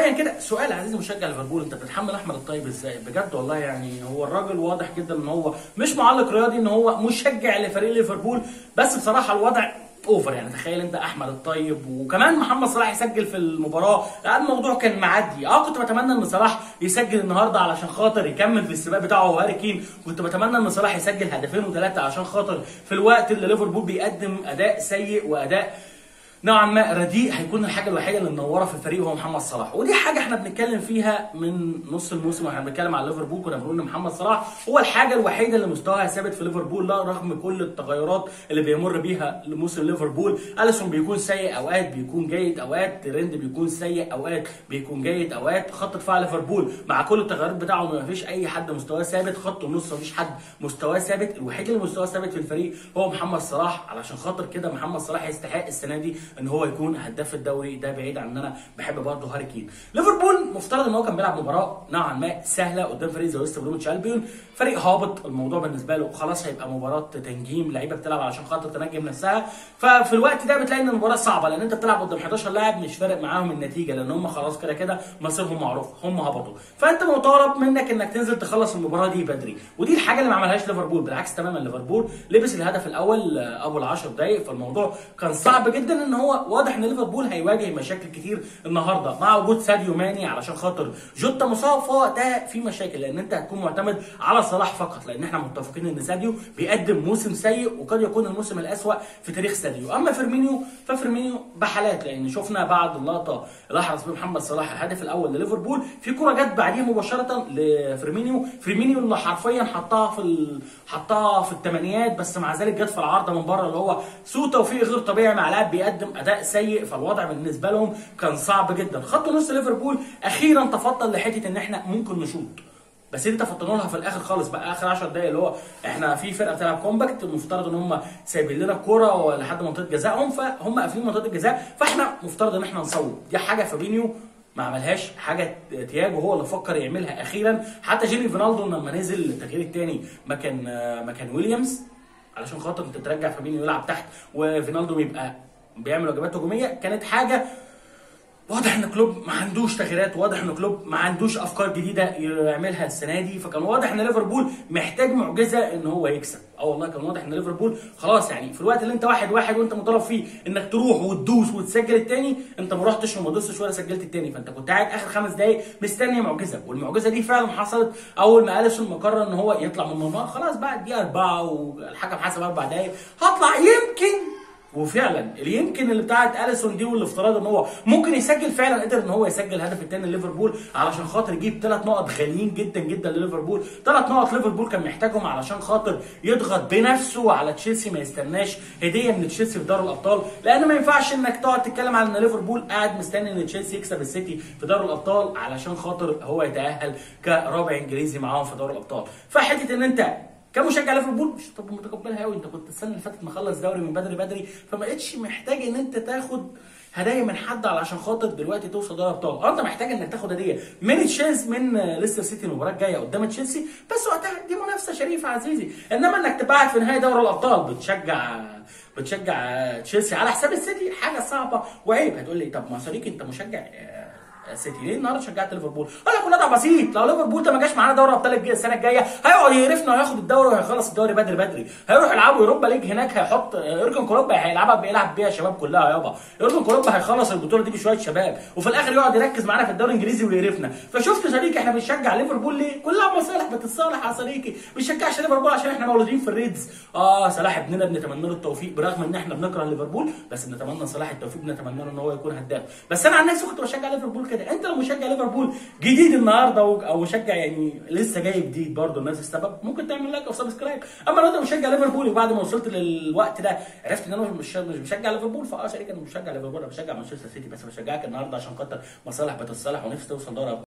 مبدئيا كده سؤال عزيزي مشجع ليفربول انت بتتحمل احمد الطيب ازاي بجد والله يعني هو الراجل واضح جدا ان هو مش معلق رياضي ان هو مشجع لفريق ليفربول بس بصراحه الوضع اوفر يعني تخيل انت احمد الطيب وكمان محمد صلاح يسجل في المباراه لا الموضوع كان معدي اه كنت بتمنى ان صلاح يسجل النهارده علشان خاطر يكمل في السباق بتاعه وهاري كين كنت بتمنى ان صلاح يسجل هدفين وثلاثه عشان خاطر في الوقت اللي ليفربول بيقدم اداء سيء واداء نوعا ما رديء هيكون الحاجه الوحيده اللي منوره في الفريق هو محمد صلاح ودي حاجه احنا بنتكلم فيها من نص الموسم واحنا بنتكلم على ليفربول كنا بنقول ان محمد صلاح هو الحاجه الوحيده اللي مستواها ثابت في ليفربول لا رغم كل التغيرات اللي بيمر بيها لموسم ليفربول اليسون بيكون سيء اوقات بيكون جيد اوقات ترند بيكون سيء اوقات بيكون جيد اوقات خط دفاع ليفربول مع كل التغيرات بتاعه ما فيش اي حد مستواه ثابت خط النص ما فيش حد مستواه ثابت الوحيد اللي مستواه ثابت في الفريق هو محمد صلاح علشان خاطر كده محمد صلاح يستحق السنه دي ان هو يكون هداف الدوري ده بعيد عن ان انا بحب برضه هاري كين ليفربول مفترض ان هو كان بيلعب مباراه نوعا ما سهله قدام فريق زي ويست بروميتش البيون فريق هابط الموضوع بالنسبه له خلاص هيبقى مباراه تنجيم لعيبه بتلعب علشان خاطر تنجم نفسها ففي الوقت ده بتلاقي ان المباراه صعبه لان انت بتلعب قدام 11 لاعب مش فارق معاهم النتيجه لان هم خلاص كده كده مصيرهم معروف هم هبطوا فانت مطالب منك انك تنزل تخلص المباراه دي بدري ودي الحاجه اللي ما عملهاش ليفربول بالعكس تماما ليفربول لبس الهدف الاول اول 10 دقائق فالموضوع كان صعب جدا ان هو واضح ان ليفربول هيواجه مشاكل كتير النهارده مع وجود ساديو ماني علشان خاطر جوتا مصاب فده في مشاكل لان انت هتكون معتمد على صلاح فقط لان احنا متفقين ان ساديو بيقدم موسم سيء وقد يكون الموسم الاسوأ في تاريخ ساديو اما فيرمينيو ففيرمينيو بحالات لان شفنا بعد اللقطه اللي احرز بيه محمد صلاح الهدف الاول لليفربول في كره جت بعديها مباشره لفيرمينيو فيرمينيو اللي حرفيا حطها في ال... حطها في الثمانينات بس مع ذلك جت في العارضه من بره اللي هو سوء توفيق غير طبيعي مع لاعب بيقدم اداء سيء فالوضع بالنسبه لهم كان صعب جدا خط نص ليفربول اخيرا تفضل لحته ان احنا ممكن نشوط بس انت فطنوا لها في الاخر خالص بقى اخر 10 دقايق اللي هو احنا في فرقه بتلعب كومباكت المفترض ان هم سايبين لنا الكوره لحد منطقه جزائهم فهم قافلين منطقه الجزاء فاحنا مفترض ان احنا نصوب دي حاجه فابينيو ما عملهاش حاجه تياجو هو اللي فكر يعملها اخيرا حتى جيمي فينالدو لما نزل التغيير الثاني مكان مكان ويليامز علشان خاطر انت ترجع فابينيو يلعب تحت وفينالدو يبقى بيعمل واجبات هجوميه كانت حاجه واضح ان كلوب ما عندوش تغييرات واضح ان كلوب ما عندوش افكار جديده يعملها السنه دي فكان واضح ان ليفربول محتاج معجزه ان هو يكسب اه والله كان واضح ان ليفربول خلاص يعني في الوقت اللي انت واحد واحد وانت مطالب فيه انك تروح وتدوس وتسجل الثاني انت ما رحتش وما دوستش ولا سجلت الثاني فانت كنت قاعد اخر خمس دقائق مستني معجزه والمعجزه دي فعلا حصلت اول ما اليسون ما قرر ان هو يطلع من المرمى خلاص بقى الدقيقه اربعه والحكم حسب اربع دقائق هطلع يمكن وفعلا اللي يمكن اللي بتاعت اليسون دي والافتراض ان هو ممكن يسجل فعلا قدر ان هو يسجل الهدف الثاني لليفربول علشان خاطر يجيب ثلاث نقط غاليين جدا جدا لليفربول ثلاث نقط ليفربول كان محتاجهم علشان خاطر يضغط بنفسه على تشيلسي ما يستناش هديه من تشيلسي في دوري الابطال لان ما ينفعش انك تقعد تتكلم على ان ليفربول قاعد مستني ان تشيلسي يكسب السيتي في دوري الابطال علشان خاطر هو يتاهل كرابع انجليزي معاهم في دوري الابطال فحته ان انت كمشجع ليفربول مش طب متقبلها قوي انت كنت السنه اللي فاتت مخلص دوري من بدري بدري فما بقتش محتاج ان انت تاخد هدايا من حد علشان خاطر دلوقتي توصل دوري ابطال اه انت محتاج انك تاخد هديه من تشيلسي من ليستر سيتي المباراه الجايه قدام تشيلسي بس وقتها دي منافسه شريفه عزيزي انما انك تبعت في نهايه دوري الابطال بتشجع بتشجع تشيلسي على حساب السيتي حاجه صعبه وعيب هتقول لي طب ما صديقي انت مشجع سيتي ليه النهارده شجعت ليفربول؟ اقول لك وضع بسيط لو ليفربول ده ما جاش معانا دوري ابطال السنه الجايه هيقعد يقرفنا وياخد الدوري وهيخلص الدوري بدري بدري هيروح يلعبوا اوروبا ليج هناك هيحط يورجن كلوب هيلعبها بيلعب بيها الشباب كلها يابا يورجن كلوب هيخلص البطوله دي بشويه شباب وفي الاخر يقعد يركز معانا في الدوري الانجليزي ويقرفنا فشفت صديقي احنا بنشجع ليفربول ليه؟ كلها مصالح بتتصالح يا صديقي ما بنشجعش ليفربول عشان احنا مولودين في الريدز اه صلاح ابننا بنتمنى له التوفيق برغم ان احنا بنكره ليفربول بس بنتمنى صلاح التوفيق بنتمنى له ان هو يكون هداف بس انا عن نفسي كنت بشجع ليفربول كده انت لو مشجع ليفربول جديد النهارده او مشجع يعني لسه جاي جديد برضه الناس السبب ممكن تعمل لايك او سبسكرايب اما لو انت مشجع ليفربول وبعد ما وصلت للوقت ده عرفت ان انا مش مش بشجع ليفربول فاه شريك انا مشجع ليفربول انا بشجع مانشستر سيتي بس بشجعك النهارده عشان خاطر مصالح بتتصالح ونفسي توصل دوري